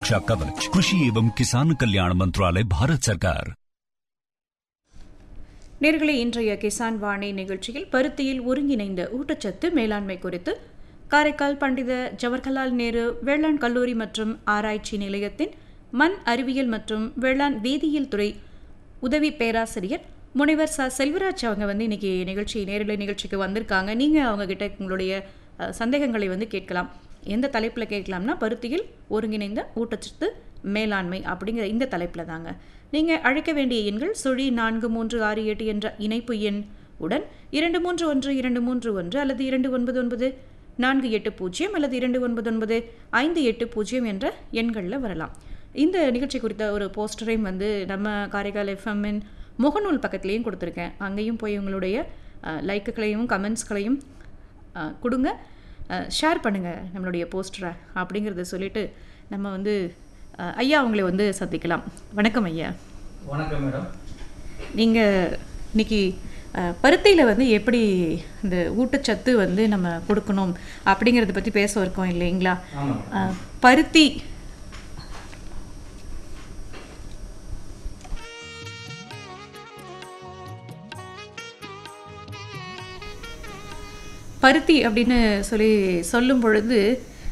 सुरक्षा कवच कृषि एवं किसान कल्याण मंत्रालय भारत सरकार நேர்களை இன்றைய கிசான் வாணி நிகழ்ச்சியில் பருத்தியில் ஒருங்கிணைந்த ஊட்டச்சத்து மேலாண்மை குறித்து காரைக்கால் பண்டித ஜவஹர்லால் நேரு வேளாண் கல்லூரி மற்றும் ஆராய்ச்சி நிலையத்தின் மண் அறிவியல் மற்றும் வேளாண் வேதியியல் துறை உதவி பேராசிரியர் முனைவர் ச செல்வராஜ் அவங்க வந்து இன்னைக்கு நிகழ்ச்சி நேரலை நிகழ்ச்சிக்கு வந்திருக்காங்க நீங்கள் அவங்க கிட்ட உங்களுடைய அஹ், சந்தேகங்களை வந்து கேட்கலாம் எந்த தலைப்பில் கேட்கலாம்னா பருத்தியில் ஒருங்கிணைந்த ஊட்டச்சத்து மேலாண்மை அப்படிங்கிற இந்த தலைப்பில் தாங்க நீங்கள் அழைக்க வேண்டிய எண்கள் சுழி நான்கு மூன்று ஆறு எட்டு என்ற இணைப்பு எண் உடன் இரண்டு மூன்று ஒன்று இரண்டு மூன்று ஒன்று அல்லது இரண்டு ஒன்பது ஒன்பது நான்கு எட்டு பூஜ்ஜியம் அல்லது இரண்டு ஒன்பது ஒன்பது ஐந்து எட்டு பூஜ்ஜியம் என்ற எண்களில் வரலாம் இந்த நிகழ்ச்சி குறித்த ஒரு போஸ்டரையும் வந்து நம்ம காரைக்கால் எஃப்எம்மின் முகநூல் பக்கத்துலேயும் கொடுத்துருக்கேன் அங்கேயும் போய் உங்களுடைய அஹ், லைக்குகளையும் கமெண்ட்ஸ்களையும் அஹ், கொடுங்க ஷேர் பண்ணுங்கள் நம்மளுடைய போஸ்டரை அப்படிங்கிறத சொல்லிட்டு நம்ம வந்து அஹ், ஐயா அவங்களை வந்து சந்திக்கலாம் வணக்கம் ஐயா வணக்கம் மேடம் நீங்கள் இன்னைக்கு பருத்தியில் வந்து எப்படி இந்த ஊட்டச்சத்து வந்து நம்ம கொடுக்கணும் அப்படிங்கிறத பற்றி பேச இருக்கோம் இல்லைங்களா ஆமாம் அஹ், பருத்தி பருத்தி அப்படின்னு சொல்லி சொல்லும் பொழுது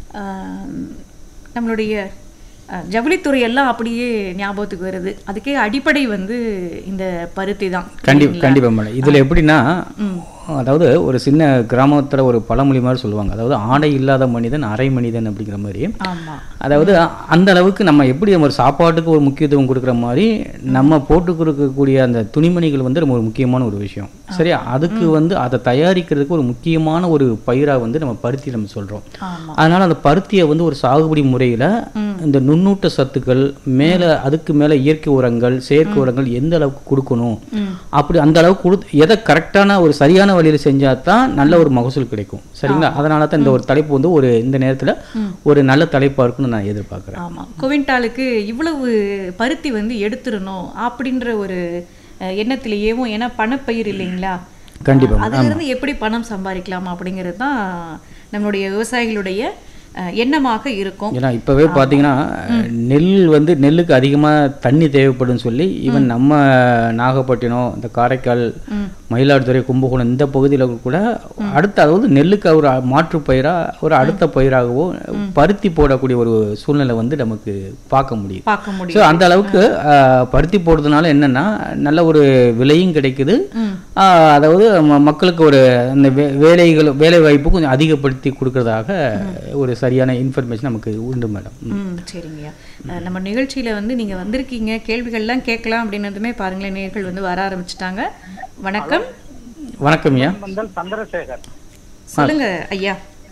ஆம், நம்மளுடைய அஹ், ஜவுளித்துறை எல்லாம் அப்படியே ஞாபகத்துக்கு வருது அதுக்கே அடிப்படை வந்து இந்த பருத்தி தான் கண்டிப்பா கண்டிப்பா மேடம் இதுல எப்படின்னா அதாவது ஒரு சின்ன கிராமத்துல ஒரு பழமொழி மாதிரி சொல்லுவாங்க அதாவது ஆடை இல்லாத மனிதன் அரை மனிதன் அப்படிங்கிற மாதிரி ஆமாம் அதாவது அந்த அளவுக்கு நம்ம எப்படி நம்ம ஒரு சாப்பாட்டுக்கு ஒரு முக்கியத்துவம் கொடுக்குற மாதிரி நம்ம போட்டு கொடுக்கக்கூடிய அந்த துணிமணிகள் வந்து ரொம்ப ஒரு முக்கியமான ஒரு விஷயம் சரியா அதுக்கு வந்து அதை தயாரிக்கிறதுக்கு ஒரு முக்கியமான ஒரு பயிராக வந்து நம்ம பருத்தி நம்ம சொல்றோம் ஆமாம் அதனால அந்த பருத்தியை வந்து ஒரு சாகுபடி முறையில இந்த நுண்ணூட்ட சத்துக்கள் மேல அதுக்கு மேல இயற்கை உரங்கள் செயற்கை உரங்கள் எந்த அளவுக்கு கொடுக்கணும் அப்படி அந்த அளவுக்கு கொடு எதை கரெக்டான ஒரு சரியான வழியில செஞ்சா தான் நல்ல ஒரு மகசூல் கிடைக்கும் சரிங்களா அதனால தான் இந்த ஒரு தலைப்பு வந்து ஒரு இந்த நேரத்துல ஒரு நல்ல தலைப்பா இருக்கும்னு நான் எதிர்பார்க்கிறேன் ஆமாம் குவிண்டாலுக்கு இவ்வளவு பருத்தி வந்து எடுத்துடணும் அப்படின்ற ஒரு அஹ், எண்ணத்திலேயேவும் ஏன்னா பணப்பயிர் இல்லைங்களா கண்டிப்பா அதுல இருந்து எப்படி பணம் சம்பாதிக்கலாம் அப்படிங்கிறது தான் நம்மளுடைய விவசாயிகளுடைய அஹ், எண்ணமாக இருக்கும் ஏன்னா இப்போவே பார்த்தீங்கன்னா நெல் வந்து நெல்லுக்கு அதிகமாக தண்ணி தேவைப்படும்னு சொல்லி ஈவன் நம்ம நாகப்பட்டினம் இந்த காரைக்கால் மயிலாடுதுறை கும்பகோணம் இந்த பகுதியில் கூட அடுத்த அதாவது நெல்லுக்கு ஒரு மாற்று பயிராக ஒரு அடுத்த பயிராகவோ பருத்தி போடக்கூடிய ஒரு சூழ்நிலை வந்து நமக்கு பார்க்க முடியுது பார்க்க ஸோ முடியும் அந்த அளவுக்கு ஆஹ், பருத்தி போடுறதுனால என்னன்னா நல்ல ஒரு விலையும் கிடைக்குது ஆஹ், அதாவது ம- மக்களுக்கு ஒரு அந்த வே- வேலைகள் வேலை வாய்ப்பு கொஞ்சம் அதிகப்படுத்தி கொடுக்கறதாக ஒரு சரியான இன்ஃபர்மேஷன் நமக்கு உண்டு மேடம் ம் சரிங்கய்யா அஹ், நம்ம நிகழ்ச்சியில வந்து நீங்க வந்திருக்கீங்க கேள்விகள்லாம் கேட்கலாம் அப்படின்னதுமே பாருங்களேன் நேர்கள் வந்து வர ஆரம்பிச்சிட்டாங்க வணக்கம் வணக்கம் ஐயா வந்தல் சந்திரசேகர் சொல்லுங்க ஐயா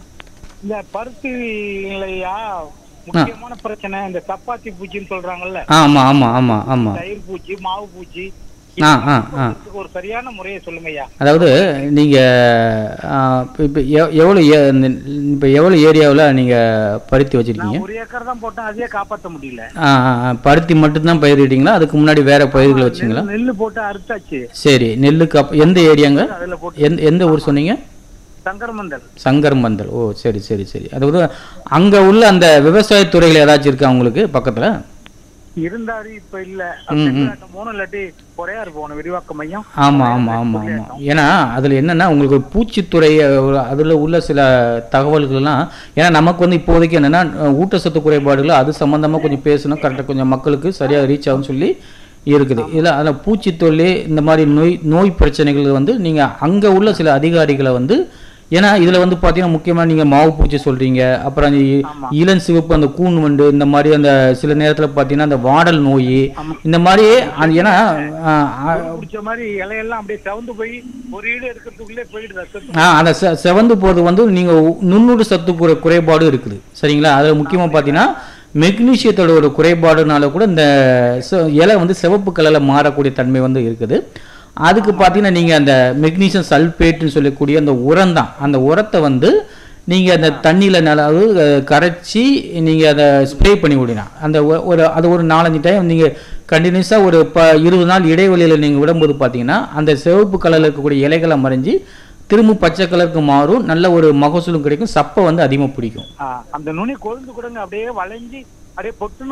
இந்த பருத்தி இல்லையா முக்கியமான பிரச்சனை இந்த சப்பாத்தி பூச்சின்னு சொல்றாங்கல்ல ஆமா ஆமா ஆமா ஆமா தயிர் பூச்சி மாவு பூச்சி ஆ ஆ ஆ இதுக்கு ஒரு சரியான முறையை சொல்லுங்க ஐயா அதாவது நீங்க இப்போ எவ்வளோ இப்போ எவ்வளோ ஏரியாவில் நீங்க பருத்தி வச்சிருக்கீங்க நான் ஒரு ஏக்கர் தான் போட்டேன் அதையே காப்பாத்த முடியல ஆ ஆ, ஆ. பருத்தி மட்டும்தான் பயிரிட்டீங்களா அதுக்கு முன்னாடி வேற பயிர்கள் வச்சிங்களா நெல் நெல்லு போட்டு அறுத்தாச்சு சரி நெல்லுக்கு அப்ப எந்த ஏரியாங்க அதுல போட்டு எந்த எந்த ஊர் சொன்னீங்க சங்கரமந்தல் சங்கர் மந்தல் ஓ சரி சரி சரி அதாவது அங்க உள்ள அந்த விவசாய துறைகள் ஏதாச்சும் இருக்கா உங்களுக்கு பக்கத்துல இருந்தாரு இப்ப இல்ல அப்படின்ட்டு மூணு இல்லாட்டி குறையாரு போகணும் விரிவாக்க மையம் ஆமா ஆமா ஆமா ஆமா ஏன்னா அதுல என்னன்னா உங்களுக்கு பூச்சித்துறை அஹ், அதுல உள்ள சில தகவல்கள்லாம் ஏன்னா நமக்கு வந்து இப்போதைக்கு என்னன்னா அஹ், ஊட்டச்சத்து குறைபாடுகள் அது சம்பந்தமா கொஞ்சம் பேசணும் கரெக்டாக கொஞ்சம் மக்களுக்கு சரியா ரீச் ஆகும்னு சொல்லி இருக்குது இதில் அதில் பூச்சித்தொல்லி இந்த மாதிரி நோய் நோய் பிரச்சனைகள் வந்து நீங்கள் அங்கே உள்ள சில அதிகாரிகளை வந்து ஏன்னா இதில் வந்து பார்த்தீங்கன்னா முக்கியமாக நீங்கள் மாவு பூச்சி சொல்கிறீங்க அப்புறம் அந்த இ- இளம் சிவப்பு அந்த கூன் வண்டு இந்த மாதிரி அந்த சில நேரத்தில் பார்த்தீங்கன்னா அந்த வாடல் நோய் இந்த மாதிரி அது ஏன்னா ஆஹ், ஆஹ், பிடிச்ச மாதிரி இலையெல்லாம் அப்படியே செவந்து போய் ஒரு ஈடு எடுக்கிறதுக்குள்ளே போயிடுது ரத்தத்து ஆ அந்த செ செவந்து போகிறது வந்து நீங்கள் நுண்ணுடு சத்து குறை குறைபாடு இருக்குது சரிங்களா அதில் முக்கியமாக பார்த்தீங்கன்னா மெக்னீசியத்தோட ஒரு குறைபாடுனால கூட இந்த செ- இலை வந்து சிவப்பு கலரில் மாறக்கூடிய தன்மை வந்து இருக்குது அதுக்கு பார்த்தீங்கன்னா நீங்கள் அந்த மெக்னீசியம் சல்பேட்னு சொல்லக்கூடிய அந்த உரம் தான் அந்த உரத்தை வந்து நீங்கள் அந்த தண்ணியில் நல்லா அதாவது, அஹ், கரைச்சி நீங்கள் அதை ஸ்ப்ரே பண்ணி விடலாம் அந்த ஒ- ஒரு அது ஒரு நாலஞ்சு டைம் நீங்கள் கண்டினியூஸாக ஒரு ப இருபது நாள் இடைவெளியில் நீங்கள் விடும்போது பார்த்தீங்கன்னா அந்த சிவப்பு கலரில் இருக்கக்கூடிய இலைகளை மறைஞ்சி திரும்ப பச்சை கலருக்கு மாறும் நல்ல ஒரு மகசூலும் கிடைக்கும் சப்பை வந்து அதிகமாக பிடிக்கும் ஆ, அந்த நுனி கொழுந்து கொடுங்க அப்படியே வளைஞ்சு அப்படியே பொட்டுன்னு